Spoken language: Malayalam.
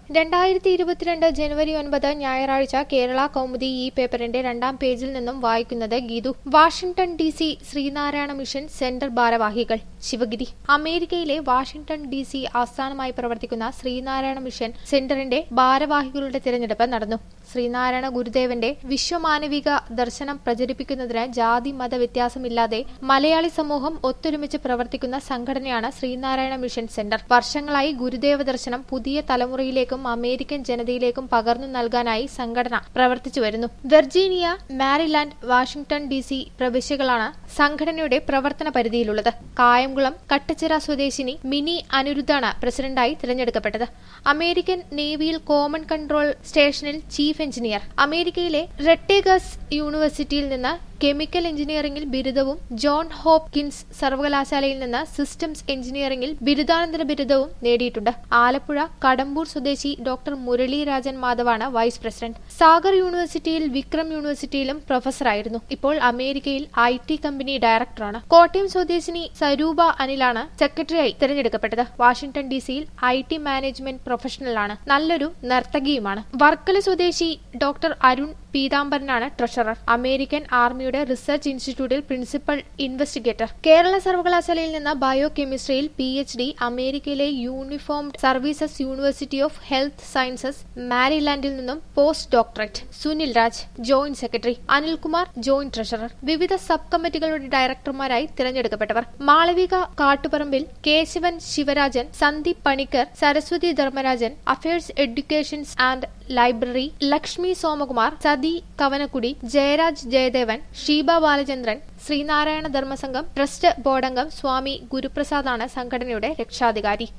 രണ്ടായിരത്തി ഇരുപത്തിരണ്ട് ജനുവരി ഒൻപത് ഞായറാഴ്ച കേരള കൗമുദി ഈ പേപ്പറിന്റെ രണ്ടാം പേജിൽ നിന്നും വായിക്കുന്നത് Geethu Washington D C Sreenarayana mission centre ഭാരവാഹികൾ ശിവഗിരി അമേരിക്കയിലെ വാഷിംഗ്ടൺ ഡി സി ആസ്ഥാനമായി പ്രവർത്തിക്കുന്ന ശ്രീനാരായണ മിഷൻ സെന്ററിന്റെ ഭാരവാഹികളുടെ തിരഞ്ഞെടുപ്പ് നടന്നു ശ്രീനാരായണ ഗുരുദേവന്റെ വിശ്വമാനവിക ദർശനം പ്രചരിപ്പിക്കുന്നതിന് ജാതി മത വ്യത്യാസമില്ലാതെ മലയാളി സമൂഹം ഒത്തൊരുമിച്ച് പ്രവർത്തിക്കുന്ന സംഘടനയാണ് ശ്രീനാരായണ മിഷൻ സെന്റർ വർഷങ്ങളായി ഗുരുദേവ ദർശനം പുതിയ തലമുറയിലേക്കും അമേരിക്കൻ ജനതയിലേക്കും പകർന്നു നൽകാനായി സംഘടന പ്രവർത്തിച്ചു വരുന്നു Virginia Maryland Washington D C പ്രവിശ്യകളാണ് സംഘടനയുടെ പ്രവർത്തന പരിധിയിലുള്ളത് കായംകുളം കട്ടച്ചിറ സ്വദേശിനി മിനി അനിരുദ്ധാണ് പ്രസിഡന്റായി തിരഞ്ഞെടുക്കപ്പെട്ടത് അമേരിക്കൻ നേവിയിൽ കോമൺ കൺട്രോൾ സ്റ്റേഷനിൽ ചീഫ് എഞ്ചിനീയർ അമേരിക്കയിലെ റെട്ടേഗസ് യൂണിവേഴ്സിറ്റിയിൽ നിന്ന് കെമിക്കൽ എഞ്ചിനീയറിംഗിൽ ബിരുദവും ജോൺ ഹോപ്കിൻസ് സർവകലാശാലയിൽ നിന്ന് സിസ്റ്റംസ് എഞ്ചിനീയറിംഗിൽ ബിരുദാനന്തര ബിരുദവും നേടിയിട്ടുണ്ട് ആലപ്പുഴ കടമ്പൂർ സ്വദേശി ഡോക്ടർ മുരളി രാജൻ മാധവാണ് വൈസ് പ്രസിഡന്റ് സാഗർ യൂണിവേഴ്സിറ്റിയിൽ വിക്രം യൂണിവേഴ്സിറ്റിയിലും പ്രൊഫസറായിരുന്നു ഇപ്പോൾ അമേരിക്കയിൽ ഐ ടി കമ്പനി ഡയറക്ടറാണ് കോട്ടയം സ്വദേശിനി സരൂപ അനിലാണ് സെക്രട്ടറിയായി തിരഞ്ഞെടുക്കപ്പെട്ടത് വാഷിംഗ്ടൺ ഡി സിയിൽ ഐ ടി മാനേജ്മെന്റ് പ്രൊഫഷണലാണ് നല്ലൊരു നർത്തകിയുമാണ് വർക്കല സ്വദേശി ഡോക്ടർ അരുൺ പീതാംബരനാണ് ട്രഷറർ അമേരിക്കൻ ആർമിയുടെ റിസർച്ച് ഇൻസ്റ്റിറ്റ്യൂട്ടിൽ പ്രിൻസിപ്പൽ ഇൻവെസ്റ്റിഗേറ്റർ കേരള സർവകലാശാലയിൽ നിന്ന് ബയോ കെമിസ്ട്രിയിൽ പി എച്ച് ഡി അമേരിക്കയിലെ uniformed services university of health sciences മാരിലാൻഡിൽ നിന്നും post doctorate Sunil Raj joint secretary Anilkumar joint treasurer വിവിധ സബ് കമ്മിറ്റികളുടെ ഡയറക്ടർമാരായി തിരഞ്ഞെടുക്കപ്പെട്ടവർ Malavika Kattuparambil Kesavan Sivarajan Sandeep Panicker Saraswathi Dharmarajan affairs educations and library Lakshmi Somakumar sati Kavanakkudi Jayaraj Jayadevan Sheeba Balachandran Sreenarayana Dharmasangham trust ബോർഡംഗം സ്വാമി ഗുരുപ്രസാദാണ് സംഘടനയുടെ രക്ഷാധികാരി